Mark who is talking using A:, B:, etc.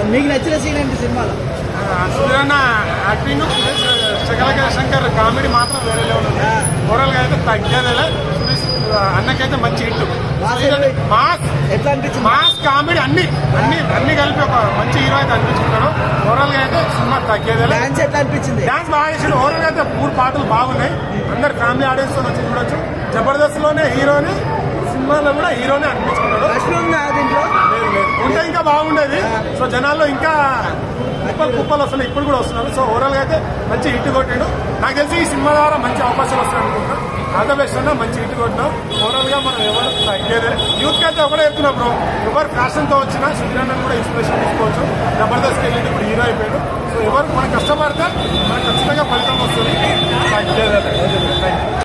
A: మీకు నచ్చిన సీన్ ఏంటి సినిమాలో
B: సూర్యన్న acting plus Shakala Shankar comedy మాత్రం వేరే లెవెల్ ఉంది ఓవరాల్ గా అయితే తగ్గేదేలే సురేష్ అన్నకైతే మంచి హిట్
A: మాస్ ఏంటి?
B: మాస్
A: ఎట్లా అనిపించింది
B: మాస్ కామెడీ అన్ని అన్ని అన్ని కలిపి ఒక మంచి హీరో అయితే అనిపించుకున్నాడు ఓవరాల్ గా అయితే సినిమా తగ్గేదేలే
A: డాన్స్ ఎట్లా అనిపించింది
B: డాన్స్ బాగా చేసాడు ఓవరాల్ గా అయితే మూడు పాటలు బాగున్నాయి అందరు ఫ్యామిలీ ఆడియన్స్ తో వచ్చి చూడొచ్చు జబర్దస్త్ లోనే హీరోని సినిమాలో కూడా హీరోనే అనిపించుకున్నాడు
A: ఫస్ట్ ఉందా దీంట్లో
B: లేదు, లేదు. ఉంటే ఇంకా బాగుండేది సో జనాల్లో ఇంకా కుప్పలు కుప్పలు వస్తున్నాయి ఇప్పుడు కూడా వస్తున్నారు సో ఓవరాల్ గా అయితే మంచి హిట్ కొట్టాడు నాకు తెలిసి ఈ సినిమా ద్వారా మంచి అవకాశాలు వస్తాయి అనుకుంటున్నా ఆల్ ద బెస్ట్ అన్నా మంచి హిట్ కొట్టినాం ఓవరాల్ గా మనం ఎవరు తగ్గేదే యూత్ కి అయితే ఒకటే చెప్తున్నా బ్రో ఎవరు ఫ్యాషన్ తో వచ్చినా సుధీరన్న కూడా ఇన్స్పిరేషన్ తీసుకోవచ్చు జబర్దస్త్ వెళ్ళి ఇప్పుడు హీరో అయిపోయాడు సో ఎవరు మనం కష్టపడితే మనకు ఖచ్చితంగా ఫలితం వస్తుంది తగ్గేదే